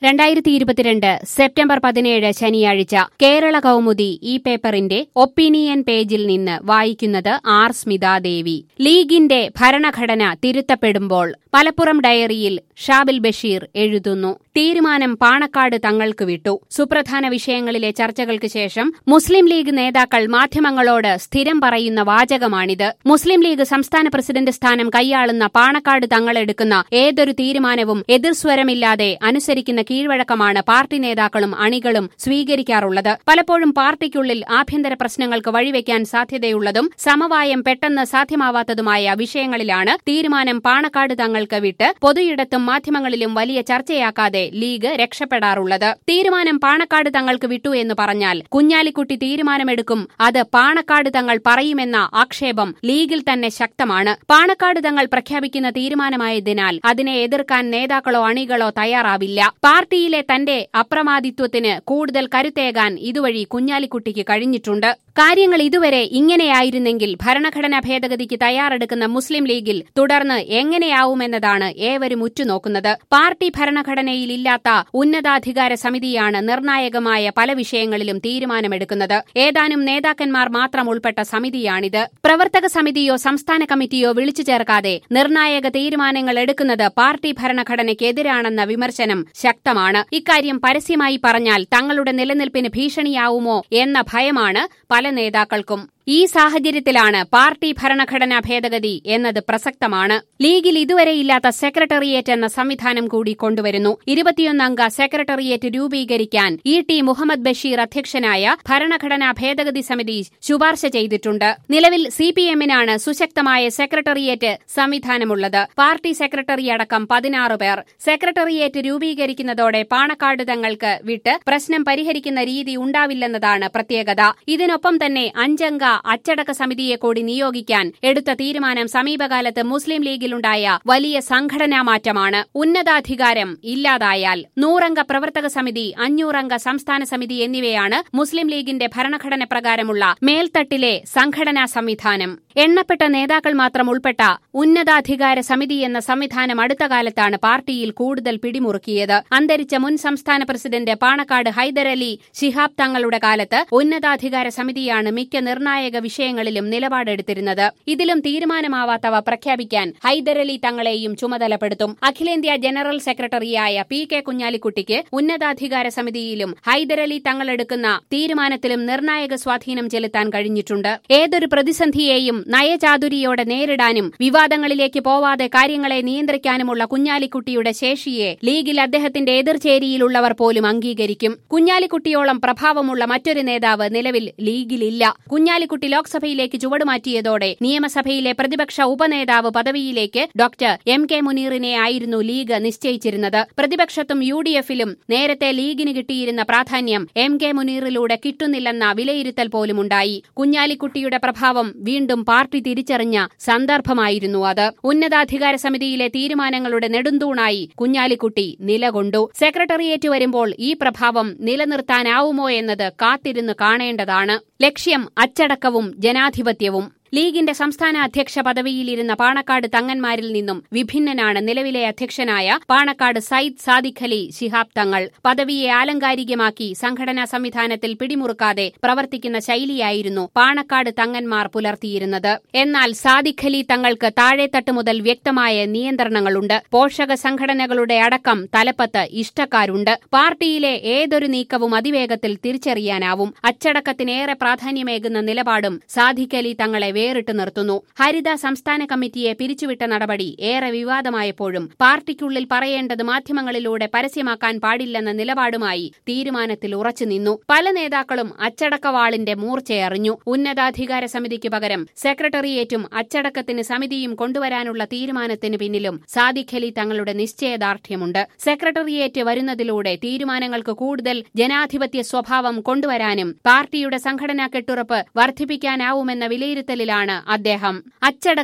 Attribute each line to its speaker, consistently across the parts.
Speaker 1: രണ്ടായിരത്തി ഇരുപത്തിരണ്ട് സെപ്റ്റംബർ പതിനേഴ് ശനിയാഴ്ച കേരള കൗമുദി ഈ പേപ്പറിന്റെ ഒപ്പീനിയൻ പേജിൽ നിന്ന് വായിക്കുന്നത് ആർ സ്മിതാദേവി ലീഗിന്റെ ഭരണഘടന തിരുത്തപ്പെടുമ്പോൾ മലപ്പുറം ഡയറിയിൽ ഷാബിൽ ബഷീർ എഴുതുന്നു തീരുമാനം പാണക്കാട് തങ്ങൾക്ക് വിട്ടു സുപ്രധാന വിഷയങ്ങളിലെ ചർച്ചകൾക്ക് ശേഷം മുസ്ലിം ലീഗ് നേതാക്കൾ മാധ്യമങ്ങളോട് സ്ഥിരം പറയുന്ന വാചകമാണിത് മുസ്ലിം ലീഗ് സംസ്ഥാന പ്രസിഡന്റ് സ്ഥാനം കൈയാളുന്ന പാണക്കാട് തങ്ങളെടുക്കുന്ന ഏതൊരു തീരുമാനവും എതിർസ്വരമില്ലാതെ അനുസരിക്കുന്ന കീഴ്വഴക്കമാണ് പാർട്ടി നേതാക്കളും അണികളും സ്വീകരിക്കാറുള്ളത് പലപ്പോഴും പാർട്ടിക്കുള്ളിൽ ആഭ്യന്തര പ്രശ്നങ്ങൾക്ക് വഴിവെക്കാൻ സാധ്യതയുള്ളതും സമവായം പെട്ടെന്ന് സാധ്യമാവാത്തതുമായ വിഷയങ്ങളിലാണ് തീരുമാനം പാണക്കാട് തങ്ങൾക്ക് വിട്ട് പൊതുയിടത്തും മാധ്യമങ്ങളിലും വലിയ ചർച്ചയാക്കാതെ ലീഗ് രക്ഷപ്പെടാറുള്ളത് തീരുമാനം പാണക്കാട് തങ്ങൾക്ക് വിട്ടു എന്ന് പറഞ്ഞാൽ കുഞ്ഞാലിക്കുട്ടി തീരുമാനമെടുക്കും അത് പാണക്കാട് തങ്ങൾ പറയുമെന്ന ആക്ഷേപം ലീഗിൽ തന്നെ ശക്തമാണ് പാണക്കാട് തങ്ങൾ പ്രഖ്യാപിക്കുന്ന തീരുമാനമായതിനാൽ അതിനെ എതിർക്കാൻ നേതാക്കളോ അണികളോ തയ്യാറാവില്ല പാർട്ടിയിലെ തന്റെ അപ്രമാദിത്വത്തിന് കൂടുതൽ കരുത്തേകാൻ ഇതുവഴി കുഞ്ഞാലിക്കുട്ടിക്ക് കഴിഞ്ഞിട്ടുണ്ട് കാര്യങ്ങൾ ഇതുവരെ ഇങ്ങനെയായിരുന്നെങ്കിൽ ഭരണഘടനാ ഭേദഗതിക്ക് തയ്യാറെടുക്കുന്ന മുസ്ലിം ലീഗിൽ തുടർന്ന് എങ്ങനെയാവുമെന്നതാണ് ഏവരും ഉറ്റുനോക്കുന്നത് പാർട്ടി ഭരണഘടനയിലില്ലാത്ത ഉന്നതാധികാര സമിതിയാണ് നിർണായകമായ പല വിഷയങ്ങളിലും തീരുമാനമെടുക്കുന്നത് ഏതാനും നേതാക്കന്മാർ മാത്രം ഉൾപ്പെട്ട സമിതിയാണിത് പ്രവർത്തക സമിതിയോ സംസ്ഥാന കമ്മിറ്റിയോ വിളിച്ചു ചേർക്കാതെ നിർണായക തീരുമാനങ്ങൾ എടുക്കുന്നത് പാർട്ടി ഭരണഘടനയ്ക്കെതിരാണെന്ന വിമർശനം ശക്തമാണ് ഇക്കാര്യം പരസ്യമായി പറഞ്ഞാൽ തങ്ങളുടെ നിലനിൽപ്പിന് ഭീഷണിയാവുമോ എന്ന ഭയമാണ് പല നേതാക്കൾക്കും ഈ സാഹചര്യത്തിലാണ് പാർട്ടി ഭരണഘടനാ ഭേദഗതി എന്നത് പ്രസക്തമാണ് ലീഗിൽ ഇതുവരെയില്ലാത്ത സെക്രട്ടേറിയറ്റ് എന്ന സംവിധാനം കൂടി കൊണ്ടുവരുന്നു ഇരുപത്തിയൊന്നംഗ സെക്രട്ടേറിയറ്റ് രൂപീകരിക്കാൻ ഇ ടി മുഹമ്മദ് ബഷീർ അധ്യക്ഷനായ ഭരണഘടനാ ഭേദഗതി സമിതി ശുപാർശ ചെയ്തിട്ടുണ്ട് നിലവിൽ സി പി എമ്മിനാണ് സുശക്തമായ സെക്രട്ടേറിയറ്റ് സംവിധാനമുള്ളത് പാർട്ടി സെക്രട്ടറി അടക്കം പതിനാറ് പേർ സെക്രട്ടേറിയറ്റ് രൂപീകരിക്കുന്നതോടെ പാണക്കാട് തങ്ങൾക്ക് വിട്ട് പ്രശ്നം പരിഹരിക്കുന്ന രീതി ഉണ്ടാവില്ലെന്നതാണ് പ്രത്യേകത ഇതിനൊപ്പം തന്നെ അഞ്ചംഗ അച്ചടക്ക സമിതിയെ കൂടി നിയോഗിക്കാൻ എടുത്ത തീരുമാനം സമീപകാലത്ത് മുസ്ലിം ലീഗിലുണ്ടായ വലിയ സംഘടനാ മാറ്റമാണ് ഉന്നതാധികാരം ഇല്ലാതായാൽ നൂറംഗ പ്രവർത്തക സമിതി അഞ്ഞൂറംഗ സംസ്ഥാന സമിതി എന്നിവയാണ് മുസ്ലിം ലീഗിന്റെ ഭരണഘടന പ്രകാരമുള്ള മേൽത്തട്ടിലെ സംഘടനാ സംവിധാനം എണ്ണപ്പെട്ട നേതാക്കൾ മാത്രം ഉൾപ്പെട്ട ഉന്നതാധികാര സമിതി എന്ന സംവിധാനം അടുത്ത കാലത്താണ് പാർട്ടിയിൽ കൂടുതൽ പിടിമുറുക്കിയത് അന്തരിച്ച മുൻ സംസ്ഥാന പ്രസിഡന്റ് പാണക്കാട് ഹൈദരലി ശിഹാബ് തങ്ങളുടെ കാലത്ത് ഉന്നതാധികാര സമിതിയാണ് മിക്ക നിർണായക വിഷയങ്ങളിലും നിലപാടെടുത്തിരുന്നത് ഇതിലും തീരുമാനമാവാത്തവ പ്രഖ്യാപിക്കാൻ ഹൈദരലി തങ്ങളെയും ചുമതലപ്പെടുത്തും അഖിലേന്ത്യാ ജനറൽ സെക്രട്ടറിയായ പി കെ കുഞ്ഞാലിക്കുട്ടിക്ക് ഉന്നതാധികാര സമിതിയിലും ഹൈദരലി തങ്ങളെടുക്കുന്ന തീരുമാനത്തിലും നിർണായക സ്വാധീനം ചെലുത്താൻ കഴിഞ്ഞിട്ടുണ്ട് ഏതൊരു പ്രതിസന്ധിയെയും നയചാതുരിയോടെ നേരിടാനും വിവാദങ്ങളിലേക്ക് പോവാതെ കാര്യങ്ങളെ നിയന്ത്രിക്കാനുമുള്ള കുഞ്ഞാലിക്കുട്ടിയുടെ ശേഷിയെ ലീഗിൽ അദ്ദേഹത്തിന്റെ എതിർചേരിയിലുള്ളവർ പോലും അംഗീകരിക്കും കുഞ്ഞാലിക്കുട്ടിയോളം പ്രഭാവമുള്ള മറ്റൊരു നേതാവ് നിലവിൽ ലീഗിലില്ല കുഞ്ഞാലിക്കുട്ടി ലോക്സഭയിലേക്ക് ചുവടുമാറ്റിയതോടെ നിയമസഭയിലെ പ്രതിപക്ഷ ഉപനേതാവ് പദവിയിലേക്ക് ഡോക്ടർ എം കെ മുനീറിനെ ആയിരുന്നു ലീഗ് നിശ്ചയിച്ചിരുന്നത് പ്രതിപക്ഷത്തും യു ഡി എഫിലും നേരത്തെ ലീഗിന് കിട്ടിയിരുന്ന പ്രാധാന്യം എം കെ മുനീറിലൂടെ കിട്ടുന്നില്ലെന്ന വിലയിരുത്തൽ പോലുമുണ്ടായി കുഞ്ഞാലിക്കുട്ടിയുടെ പ്രഭാവം വീണ്ടും പാർട്ടി തിരിച്ചറിഞ്ഞ സന്ദർഭമായിരുന്നു അത് ഉന്നതാധികാര സമിതിയിലെ തീരുമാനങ്ങളുടെ നെടുന്തൂണായി കുഞ്ഞാലിക്കുട്ടി നിലകൊണ്ടു സെക്രട്ടേറിയറ്റ് വരുമ്പോൾ ഈ പ്രഭാവം നിലനിർത്താനാവുമോ എന്നത് കാത്തിരുന്ന് കാണേണ്ടതാണ് ലക്ഷ്യം അച്ചടക്കവും ജനാധിപത്യവും ലീഗിന്റെ സംസ്ഥാന അധ്യക്ഷ പദവിയിലിരുന്ന പാണക്കാട് തങ്ങന്മാരിൽ നിന്നും വിഭിന്നനാണ് നിലവിലെ അധ്യക്ഷനായ പാണക്കാട് സയ്യിദ് സാദിഖ് അലി ശിഹാബ് തങ്ങൾ പദവിയെ ആലങ്കാരികമാക്കി സംഘടനാ സംവിധാനത്തിൽ പിടിമുറുക്കാതെ പ്രവർത്തിക്കുന്ന ശൈലിയായിരുന്നു പാണക്കാട് തങ്ങന്മാർ പുലർത്തിയിരുന്നത് എന്നാൽ സാദിഖ് അലി തങ്ങൾക്ക് താഴെത്തട്ട് മുതൽ വ്യക്തമായ നിയന്ത്രണങ്ങളുണ്ട് പോഷക സംഘടനകളുടെ അടക്കം തലപ്പത്ത് ഇഷ്ടക്കാരുണ്ട് പാർട്ടിയിലെ ഏതൊരു നീക്കവും അതിവേഗത്തിൽ തിരിച്ചറിയാനാവും അച്ചടക്കത്തിനേറെ പ്രാധാന്യമേകുന്ന നിലപാടും സാദിഖ് അലി തങ്ങളെ വേറിട്ട് നിർത്തുന്നു ഹരിത സംസ്ഥാന കമ്മിറ്റിയെ പിരിച്ചുവിട്ട നടപടി ഏറെ വിവാദമായപ്പോഴും പാർട്ടിക്കുള്ളിൽ പറയേണ്ടത് മാധ്യമങ്ങളിലൂടെ പരസ്യമാക്കാൻ പാടില്ലെന്ന നിലപാടുമായി തീരുമാനത്തിൽ ഉറച്ചുനിന്നു പല നേതാക്കളും അച്ചടക്കവാളിന്റെ മൂർച്ചയറിഞ്ഞു ഉന്നതാധികാര സമിതിക്ക് പകരം സെക്രട്ടേറിയറ്റും അച്ചടക്കത്തിന് സമിതിയും കൊണ്ടുവരാനുള്ള തീരുമാനത്തിന് പിന്നിലും സാദിഖ് അലി തങ്ങളുടെ നിശ്ചയദാർഢ്യമുണ്ട് സെക്രട്ടേറിയറ്റ് വരുന്നതിലൂടെ തീരുമാനങ്ങൾക്ക് കൂടുതൽ ജനാധിപത്യ സ്വഭാവം കൊണ്ടുവരാനും പാർട്ടിയുടെ സംഘടനാ കെട്ടുറപ്പ് വർദ്ധിപ്പിക്കാനാവുമെന്ന വിലയിരുത്തലിൽ ാണ് അദ്ദേഹം അച്ചടക്കം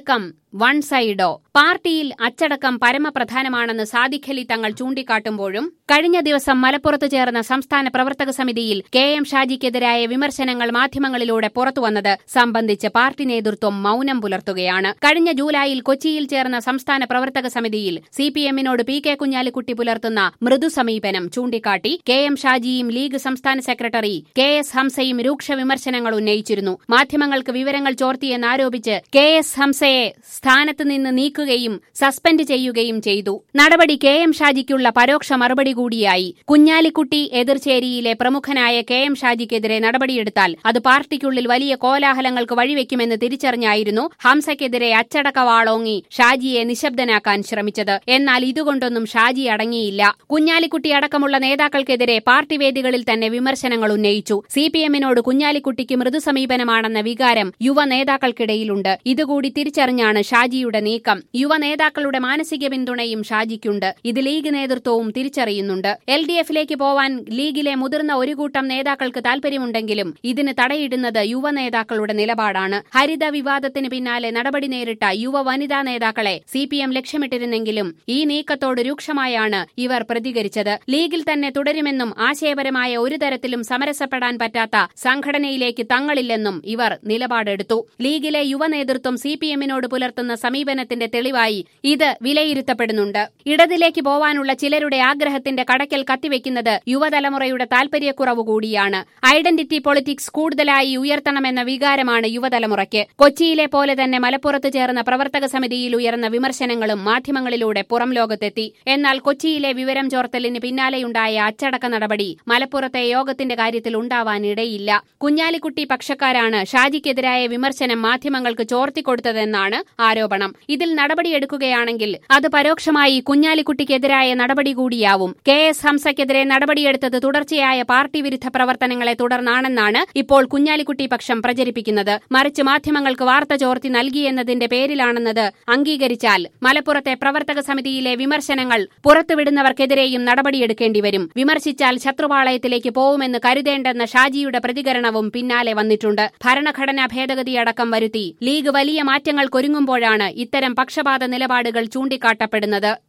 Speaker 1: വൺ സൈഡോ പാർട്ടിയിൽ അച്ചടക്കം പരമപ്രധാനമാണെന്ന് സാദിഖലി തങ്ങൾ ചൂണ്ടിക്കാട്ടുമ്പോഴും കഴിഞ്ഞ ദിവസം മലപ്പുറത്ത് ചേർന്ന സംസ്ഥാന പ്രവർത്തക സമിതിയിൽ കെ എം ഷാജിക്കെതിരായ വിമർശനങ്ങൾ മാധ്യമങ്ങളിലൂടെ പുറത്തുവന്നത് സംബന്ധിച്ച് പാർട്ടി നേതൃത്വം മൌനം പുലർത്തുകയാണ് കഴിഞ്ഞ ജൂലൈയിൽ കൊച്ചിയിൽ ചേർന്ന സംസ്ഥാന പ്രവർത്തക സമിതിയിൽ സിപിഎമ്മിനോട് പി കെ കുഞ്ഞാലിക്കുട്ടി പുലർത്തുന്ന മൃദു സമീപനം ചൂണ്ടിക്കാട്ടി കെ എം ഷാജിയും ലീഗ് സംസ്ഥാന സെക്രട്ടറി കെ എസ് ഹംസയും രൂക്ഷ വിമർശനങ്ങൾ ഉന്നയിച്ചിരുന്നു മാധ്യമങ്ങൾക്ക് വിവരങ്ങൾ ചോർത്തിയെന്നാരോപിച്ച് കെ എസ് ഹംസയെ സ്ഥാനത്ത് നിന്ന് നീക്കുകയും സസ്പെൻഡ് ചെയ്യുകയും ചെയ്തു നടപടി കെ എം ഷാജിക്കുള്ള പരോക്ഷ മറുപടി കൂടിയായി കുഞ്ഞാലിക്കുട്ടി എതിർചേരിയിലെ പ്രമുഖനായ കെ എം ഷാജിക്കെതിരെ നടപടിയെടുത്താൽ അത് പാർട്ടിക്കുള്ളിൽ വലിയ കോലാഹലങ്ങൾക്ക് വഴിവെക്കുമെന്ന് തിരിച്ചറിഞ്ഞായിരുന്നു ഹംസയ്ക്കെതിരെ അച്ചടക്ക വാളോങ്ങി ഷാജിയെ നിശബ്ദനാക്കാൻ ശ്രമിച്ചത് എന്നാൽ ഇതുകൊണ്ടൊന്നും ഷാജി അടങ്ങിയില്ല കുഞ്ഞാലിക്കുട്ടി അടക്കമുള്ള നേതാക്കൾക്കെതിരെ പാർട്ടി വേദികളിൽ തന്നെ വിമർശനങ്ങൾ ഉന്നയിച്ചു സിപിഎമ്മിനോട് കുഞ്ഞാലിക്കുട്ടിക്ക് മൃദു സമീപനമാണെന്ന വികാരം യുവ നേതാക്കൾക്കിടയിലുണ്ട് ഇതുകൂടി തിരിച്ചറിഞ്ഞാണ് ഷാജിയുടെ നീക്കം യുവ നേതാക്കളുടെ മാനസിക പിന്തുണയും ഷാജിക്കുണ്ട് ഇത് ലീഗ് നേതൃത്വവും തിരിച്ചറിയുന്നുണ്ട് എൽ ഡി എഫിലേക്ക് പോവാൻ ലീഗിലെ മുതിർന്ന ഒരു കൂട്ടം നേതാക്കൾക്ക് താൽപര്യമുണ്ടെങ്കിലും ഇതിന് തടയിടുന്നത് യുവ നേതാക്കളുടെ നിലപാടാണ് ഹരിത വിവാദത്തിന് പിന്നാലെ നടപടി നേരിട്ട യുവ വനിതാ നേതാക്കളെ സി പി എം ലക്ഷ്യമിട്ടിരുന്നെങ്കിലും ഈ നീക്കത്തോട് രൂക്ഷമായാണ് ഇവർ പ്രതികരിച്ചത് ലീഗിൽ തന്നെ തുടരുമെന്നും ആശയപരമായ ഒരു തരത്തിലും സമരസപ്പെടാൻ പറ്റാത്ത സംഘടനയിലേക്ക് തങ്ങളില്ലെന്നും ഇവർ നിലപാടെടുത്തു ലീഗിലെ യുവ നേതൃത്വം സി പി എമ്മിനോട് പുലർത്തുന്ന സമീപനത്തിന്റെ തെളിവായി ഇത് വിലയിരുത്തപ്പെടുന്നുണ്ട് ഇടതിലേക്ക് പോവാനുള്ള ചിലരുടെ ആഗ്രഹത്തിന്റെ കടക്കൽ കത്തിവെക്കുന്നത് യുവതലമുറയുടെ താൽപര്യക്കുറവ് കൂടിയാണ് ഐഡന്റിറ്റി പൊളിറ്റിക്സ് കൂടുതലായി ഉയർത്തണമെന്ന വികാരമാണ് യുവതലമുറയ്ക്ക് കൊച്ചിയിലെ പോലെ തന്നെ മലപ്പുറത്ത് ചേർന്ന പ്രവർത്തക സമിതിയിൽ ഉയർന്ന വിമർശനങ്ങളും മാധ്യമങ്ങളിലൂടെ പുറം ലോകത്തെത്തി എന്നാൽ കൊച്ചിയിലെ വിവരം ചോർത്തലിന് പിന്നാലെയുണ്ടായ അച്ചടക്ക നടപടി മലപ്പുറത്തെ യോഗത്തിന്റെ കാര്യത്തിൽ ഉണ്ടാവാനിടയില്ല കുഞ്ഞാലിക്കുട്ടി പക്ഷക്കാരാണ് ഷാജിക്കെതിരായ വിമർശനം മാധ്യമങ്ങൾക്ക് ചോർത്തിക്കൊടുത്തതെന്നാണ് ആരോപണം ഇതിൽ നടപടിയെടുക്കുകയാണെങ്കിൽ അത് പരോക്ഷമായി കുഞ്ഞാലിക്കുട്ടിക്കെതിരായ നടപടി കൂടിയാവും കെ എസ് ഹംസയ്ക്കെതിരെ നടപടിയെടുത്തത് തുടർച്ചയായ പാർട്ടി വിരുദ്ധ പ്രവർത്തനങ്ങളെ തുടർന്നാണെന്നാണ് ഇപ്പോൾ കുഞ്ഞാലിക്കുട്ടി പക്ഷം പ്രചരിപ്പിക്കുന്നത് മറിച്ച് മാധ്യമങ്ങൾക്ക് വാർത്ത ചോർത്തി നൽകിയെന്നതിന്റെ പേരിലാണെന്നത് അംഗീകരിച്ചാൽ മലപ്പുറത്തെ പ്രവർത്തക സമിതിയിലെ വിമർശനങ്ങൾ പുറത്തുവിടുന്നവർക്കെതിരെയും നടപടിയെടുക്കേണ്ടി വരും വിമർശിച്ചാൽ ശത്രുപാളയത്തിലേക്ക് പോവുമെന്ന് കരുതേണ്ടെന്ന ഷാജിയുടെ പ്രതികരണവും പിന്നാലെ വന്നിട്ടുണ്ട് ഭരണഘടനാ ഭേദഗതിയടക്കം വരുത്തി ലീഗ് വലിയ മാറ്റങ്ങൾക്കൊരുങ്ങുമ്പോഴാണ് ഇത്തരം പക്ഷപാത നിലപാടുകൾ ചൂണ്ടിക്കാട്ടപ്പെടുന്നത്